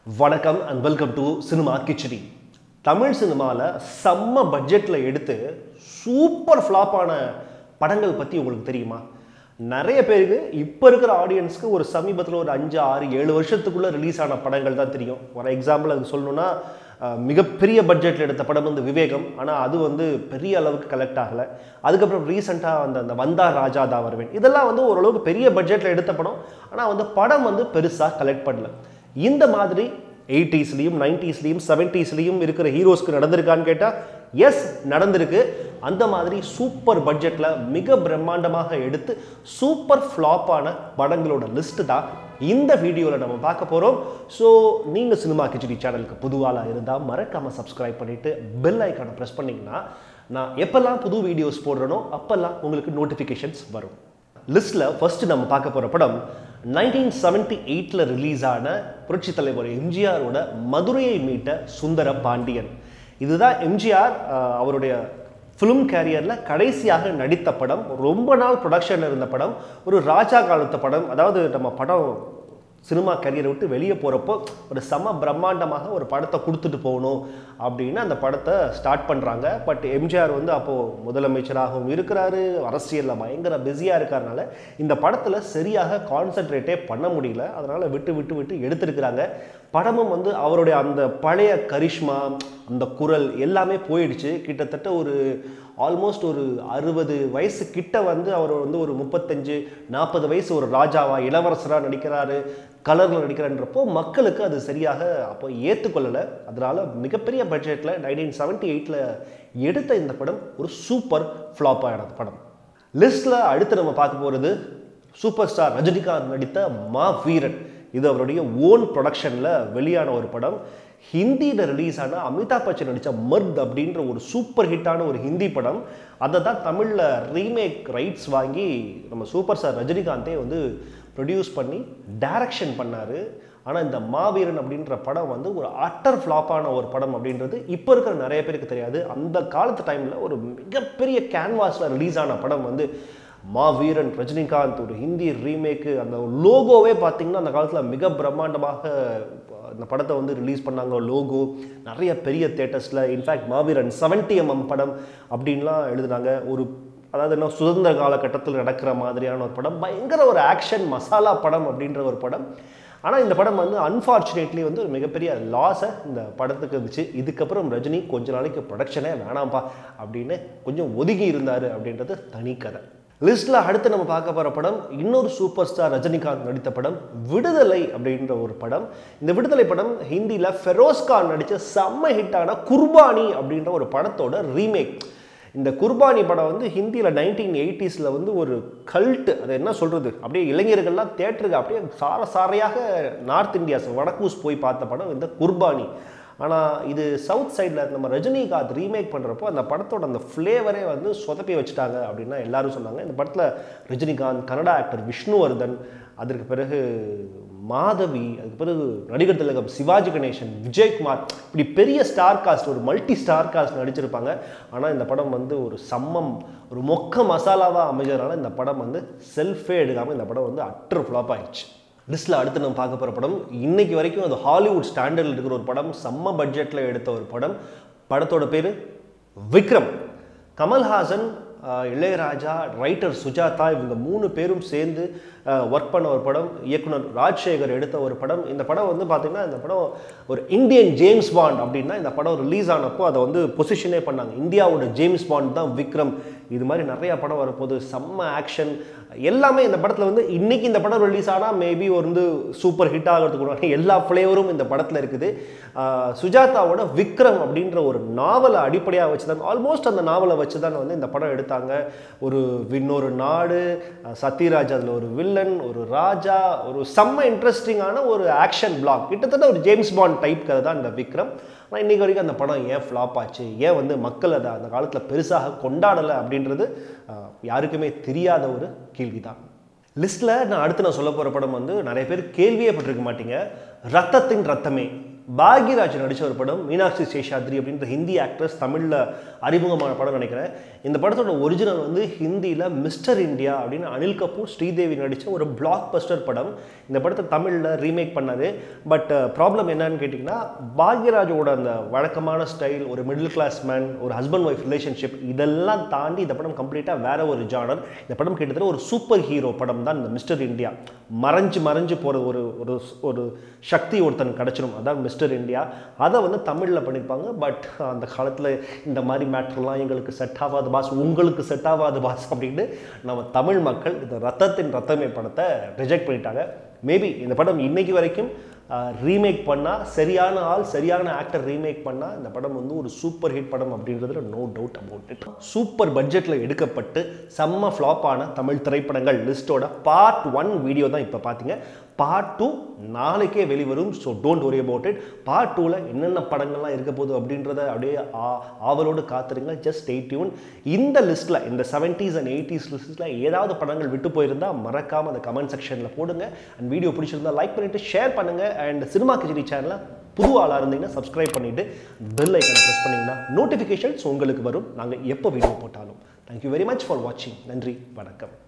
வணக்கம் and welcome to cinema Khichdi Tamil சினிமாவில் செம்ம பட்ஜெட்டில் எடுத்து சூப்பர் ஃப்ளாப்பான படங்கள் பற்றி உங்களுக்கு தெரியுமா நிறைய பேருக்கு இப்போ இருக்கிற ஆடியன்ஸ்க்கு ஒரு சமீபத்தில் ஒரு அஞ்சு ஆறு ஏழு வருஷத்துக்குள்ளே ரிலீஸ் ஆன படங்கள் தான் தெரியும் ஒரு எக்ஸாம்பிள் அது சொல்லணும்னா அஹ், மிகப்பெரிய பட்ஜெட்டில் எடுத்த படம் வந்து விவேகம் ஆனால் அது வந்து பெரிய அளவுக்கு கலெக்ட் ஆகலை அதுக்கப்புறம் ரீசெண்டாக வந்த அந்த வந்தா ராஜா தான் வருவேன் இதெல்லாம் வந்து ஓரளவுக்கு பெரிய பட்ஜெட்டில் எடுத்த படம் ஆனால் வந்து படம் வந்து பெருசாக கலெக்ட் பண்ணல இந்த மாதிரி எயிட்டிஸ்லேயும் நைன்டிஸ்லேயும் செவன்ட்டீஸ்லேயும் இருக்கிற ஹீரோஸ்க்கு நடந்திருக்கான்னு கேட்டால் எஸ் நடந்திருக்கு அந்த மாதிரி சூப்பர் பட்ஜெட்டில் மிக பிரம்மாண்டமாக எடுத்து சூப்பர் ஃப்ளாப்பான படங்களோட லிஸ்ட் தான் இந்த வீடியோவில் நம்ம பார்க்க போகிறோம் ஸோ நீங்கள் சினிமா கிச்சடி சேனலுக்கு புதுவாளாக இருந்தால் மறக்காமல் சப்ஸ்கிரைப் பண்ணிவிட்டு பெல் ஐக்கானை ப்ரெஸ் பண்ணிங்கன்னா நான் எப்போல்லாம் புது வீடியோஸ் போடுறேனோ அப்போல்லாம் உங்களுக்கு நோட்டிஃபிகேஷன்ஸ் வரும் லிஸ்ட்டில் ஃபர்ஸ்ட் நம்ம பார்க்க போகிற படம் நைன்டீன் செவன்டி எயிட்டில் ரிலீஸ் ஆன புரட்சி தலைவர் எம்ஜிஆரோட மதுரையை மீட்ட சுந்தர பாண்டியன் இதுதான் எம்ஜிஆர் அவருடைய ஃபிலிம் கேரியரில் கடைசியாக நடித்த படம் ரொம்ப நாள் ப்ரொடக்ஷனில் இருந்த படம் ஒரு ராஜா காலத்து படம் அதாவது நம்ம படம் சினிமா கரியரை விட்டு வெளியே போகிறப்போ ஒரு சம பிரம்மாண்டமாக ஒரு படத்தை கொடுத்துட்டு போகணும் அப்படின்னு அந்த படத்தை ஸ்டார்ட் பண்ணுறாங்க பட் எம்ஜிஆர் வந்து அப்போது முதலமைச்சராகவும் இருக்கிறாரு அரசியலில் பயங்கர பிஸியாக இருக்கிறதுனால இந்த படத்தில் சரியாக கான்சென்ட்ரேட்டே பண்ண முடியல அதனால் விட்டு விட்டு விட்டு எடுத்திருக்கிறாங்க படமும் வந்து அவருடைய அந்த பழைய கரிஷ்மா அந்த குரல் எல்லாமே போயிடுச்சு கிட்டத்தட்ட ஒரு ஆல்மோஸ்ட் ஒரு அறுபது வயசு கிட்ட வந்து அவர் வந்து ஒரு முப்பத்தஞ்சு நாற்பது வயசு ஒரு ராஜாவா இளவரசராக நடிக்கிறாரு கலரில் நடிக்கிறான்றப்போ மக்களுக்கு அது சரியாக அப்போ ஏற்றுக்கொள்ளலை அதனால மிகப்பெரிய பட்ஜெட்டில் நைன்டீன் செவன்ட்டி எயிட்டில் எடுத்த இந்த படம் ஒரு சூப்பர் ஃப்ளாப்பான படம் லிஸ்ட்டில் அடுத்து நம்ம பார்க்க போகிறது சூப்பர் ஸ்டார் ரஜினிகாந்த் நடித்த மா வீரன் இது அவருடைய ஓன் ப்ரொடக்ஷனில் வெளியான ஒரு படம் ஹிந்தியில் ரிலீஸ் ஆன அமிதாப் பச்சன் நடித்த மர்த் அப்படின்ற ஒரு சூப்பர் ஹிட்டான ஒரு ஹிந்தி படம் அதை தான் தமிழில் ரீமேக் ரைட்ஸ் வாங்கி நம்ம சூப்பர் ஸ்டார் ரஜினிகாந்தே வந்து ப்ரொடியூஸ் பண்ணி டைரக்ஷன் பண்ணார் ஆனால் இந்த மாவீரன் அப்படின்ற படம் வந்து ஒரு அட்டர் ஃப்ளாப்பான ஒரு படம் அப்படின்றது இப்போ இருக்கிற நிறைய பேருக்கு தெரியாது அந்த காலத்து டைமில் ஒரு மிகப்பெரிய கேன்வாஸில் ரிலீஸ் ஆன படம் வந்து மாவீரன் ரஜினிகாந்த் ஒரு ஹிந்தி ரீமேக்கு அந்த லோகோவே பார்த்தீங்கன்னா அந்த காலத்தில் மிக பிரம்மாண்டமாக அந்த படத்தை வந்து ரிலீஸ் பண்ணாங்க லோகோ நிறைய பெரிய தேட்டர்ஸில் இன்ஃபேக்ட் மாவீரன் 70 mm படம் அப்படின்லாம் எழுதுனாங்க ஒரு அதாவது என்ன சுதந்திர காலகட்டத்தில் நடக்கிற மாதிரியான ஒரு படம் பயங்கர ஒரு ஆக்ஷன் மசாலா படம் அப்படின்ற ஒரு படம் ஆனால் இந்த படம் வந்து அன்ஃபார்ச்சுனேட்லி வந்து ஒரு மிகப்பெரிய லாஸை இந்த படத்துக்கு இருந்துச்சு இதுக்கப்புறம் ரஜினி கொஞ்ச நாளைக்கு ப்ரொடக்ஷனே வேணாம்ப்பா அப்படின்னு கொஞ்சம் ஒதுங்கி இருந்தார் அப்படின்றது தனி கதை லிஸ்ட்டில் அடுத்து நம்ம பார்க்க போகிற படம் இன்னொரு சூப்பர் ஸ்டார் ரஜினிகாந்த் நடித்த படம் விடுதலை அப்படின்ற ஒரு படம் இந்த விடுதலை படம் ஹிந்தியில் ஃபெரோஸ் கான் நடித்த செம்ம ஹிட்டான குர்பானி அப்படின்ற ஒரு படத்தோட ரீமேக் இந்த குர்பானி படம் வந்து ஹிந்தியில் நைன்டீன் எயிட்டிஸில் வந்து ஒரு கல்ட்டு அது என்ன சொல்கிறது அப்படியே இளைஞர்கள்லாம் தேட்டருக்கு அப்படியே சார சாரையாக நார்த் இந்தியாஸ் வடக்கூஸ் போய் பார்த்த படம் இந்த குர்பானி ஆனால் இது சவுத் சைடில் நம்ம ரஜினிகாந்த் ரீமேக் பண்ணுறப்போ அந்த படத்தோட அந்த ஃப்ளேவரே வந்து சொதப்பி வச்சுட்டாங்க அப்படின்னா எல்லாரும் சொன்னாங்க இந்த படத்தில் ரஜினிகாந்த் கன்னடா ஆக்டர் விஷ்ணுவர்தன் அதற்கு பிறகு மாதவி அதுக்கு பிறகு நடிகர் திலகம் சிவாஜி கணேசன் விஜயகுமார் இப்படி பெரிய ஸ்டார் காஸ்ட் ஒரு மல்டி ஸ்டார் காஸ்ட் நடிச்சிருப்பாங்க ஆனால் இந்த படம் வந்து ஒரு சம்மம் ஒரு மொக்க மசாலாவாக அமைஞ்சதுனால இந்த படம் வந்து செல்ஃபே எடுக்காமல் இந்த படம் வந்து அட்ரு ஃப்ளாப் ஆயிடுச்சு லிஸ்ட்டில் அடுத்து நம்ம பார்க்க போகிற படம் இன்னைக்கு வரைக்கும் அது ஹாலிவுட் ஸ்டாண்டர்டில் இருக்கிற ஒரு படம் செம்ம பட்ஜெட்டில் எடுத்த ஒரு படம் படத்தோட பேர் விக்ரம் கமல்ஹாசன் ஆஹ், இளையராஜா ரைட்டர் சுஜாதா இவங்க மூணு பேரும் சேர்ந்து ஒர்க் பண்ண ஒரு படம் இயக்குனர் ராஜ்சேகர் எடுத்த ஒரு படம் இந்த படம் வந்து பார்த்திங்கன்னா இந்த படம் ஒரு இந்தியன் ஜேம்ஸ் பாண்ட் அப்படின்னா இந்த படம் ரிலீஸ் ஆனப்போ அதை வந்து பொசிஷனே பண்ணாங்க இந்தியாவோட ஜேம்ஸ் பாண்ட் தான் விக்ரம் இது மாதிரி நிறைய படம் வரப்போகுது செம்ம ஆக்ஷன் எல்லாமே இந்த படத்தில் வந்து இன்னைக்கு இந்த படம் ரிலீஸ் ஆனால் மேபி வந்து சூப்பர் ஹிட் ஆகிறதுக்கு உண்டான எல்லா ஃப்ளேவரும் இந்த படத்தில் இருக்குது ஆஹ் சுஜாதாவோட விக்ரம் அப்படின்ற ஒரு நாவலை அடிப்படையாக வச்சு தான் ஆல்மோஸ்ட் அந்த நாவலை வச்சு தான் வந்து இந்த படம் எடுத்தாங்க ஒரு இன்னொரு நாடு அஹ் சத்யராஜ் அதில் ஒரு வில்லன் ஒரு ராஜா ஒரு செம்ம இன்ட்ரெஸ்டிங்கான ஒரு ஆக்ஷன் பிளாக் கிட்டத்தட்ட ஒரு ஜேம்ஸ் பாண்ட் டைப் கதை தான் இந்த விக்ரம் ஆனால் இன்றைக்கி வரைக்கும் அந்த படம் ஏன் ஃப்ளாப் ஆச்சு ஏன் வந்து மக்கள் அதை அந்த காலத்தில் பெருசாக கொண்டாடலை அப்படின்றது ஆஹ், யாருக்குமே தெரியாத ஒரு கேள்வி தான் லிஸ்ட்டில் நான் அடுத்து நான் சொல்ல போகிற படம் வந்து நிறைய பேர் கேள்வியே பட்டிருக்க மாட்டீங்க ரத்தத்தின் ரத்தமே பாக்யராஜ் நடித்த ஒரு படம் மீனாட்சி சேஷாத்ரி அப்படின்ற ஹிந்தி ஆக்ட்ரஸ் தமிழில் அறிமுகமான படம் நினைக்கிறேன் இந்த படத்தோட ஒரிஜினல் வந்து ஹிந்தியில் மிஸ்டர் இந்தியா அப்படின்னு அனில் கபூர் ஸ்ரீதேவி நடித்த ஒரு பிளாக் பஸ்டர் படம் இந்த படத்தை தமிழில் ரீமேக் பண்ணாரு பட் ப்ராப்ளம் என்னன்னு கேட்டிங்கன்னா பாக்யராஜோட அந்த வழக்கமான ஸ்டைல் ஒரு மிடில் கிளாஸ் மேன் ஒரு ஹஸ்பண்ட் ஒய்ஃப் ரிலேஷன்ஷிப் இதெல்லாம் தாண்டி இந்த படம் கம்ப்ளீட்டாக வேற ஒரு ஜானர் இந்த படம் கிட்டத்தட்ட ஒரு சூப்பர் ஹீரோ படம் தான் இந்த மிஸ்டர் இந்தியா மறைஞ்சு மறைஞ்சு போகிற ஒரு ஒரு ஒரு சக்தி ஒருத்தன் கிடச்சிரும் அதான் மிஸ்டர் இந்தியா அதை வந்து தமிழில் பண்ணியிருப்பாங்க பட் அந்த காலத்தில் இந்த மாதிரி மேட்ருலாம் எங்களுக்கு செட் ஆகாது பாஸ் உங்களுக்கு செட் ஆகாது பாஸ் அப்படின்னு நம்ம தமிழ் மக்கள் இந்த ரத்தத்தின் ரத்தமே படத்தை ரிஜெக்ட் பண்ணிட்டாங்க மேபி இந்த படம் இன்னைக்கு வரைக்கும் ரீமேக் பண்ணால் சரியான ஆள் சரியான ஆக்டர் ரீமேக் பண்ணால் இந்த படம் வந்து ஒரு சூப்பர் ஹிட் படம் அப்படின்றதுல no doubt about it super பட்ஜெட்டில் எடுக்கப்பட்டு செம்ம ஃப்ளாப்பான தமிழ் திரைப்படங்கள் லிஸ்ட்டோட பார்ட் ஒன் வீடியோ தான் இப்போ பார்த்தீங்க பார்ட் டூ நாளைக்கே வெளிவரும் so don't worry about it part டூவில் என்னென்ன படங்கள்லாம் இருக்க போகுது அப்படின்றத அப்படியே ஆ- ஆவலோடு காத்துருங்க ஜஸ்ட் ஸ்டே டியூன் இந்த லிஸ்ட்டில் இந்த செவன்ட்டீஸ் அண்ட் எயிட்டிஸ் லிஸ்ட்டில் ஏதாவது படங்கள் விட்டு போயிருந்தா மறக்காமல் அந்த கமெண்ட் செக்ஷனில் போடுங்க அண்ட் வீடியோ பிடிச்சிருந்தா லைக் பண்ணிவிட்டு ஷேர் பண்ணுங்கள் அண்ட் சினிமா கிச்சடி சேனலை புது ஆளாக இருந்தீங்கன்னா சப்ஸ்கிரைப் பண்ணிவிட்டு பெல் ஐக்கனை ப்ரெஸ் பண்ணிங்கன்னா நோட்டிஃபிகேஷன்ஸ் உங்களுக்கு வரும் நாங்கள் எப்போ வீடியோ போட்டாலும் தேங்க்யூ வெரி மச் ஃபார் வாட்சிங் நன்றி வணக்கம்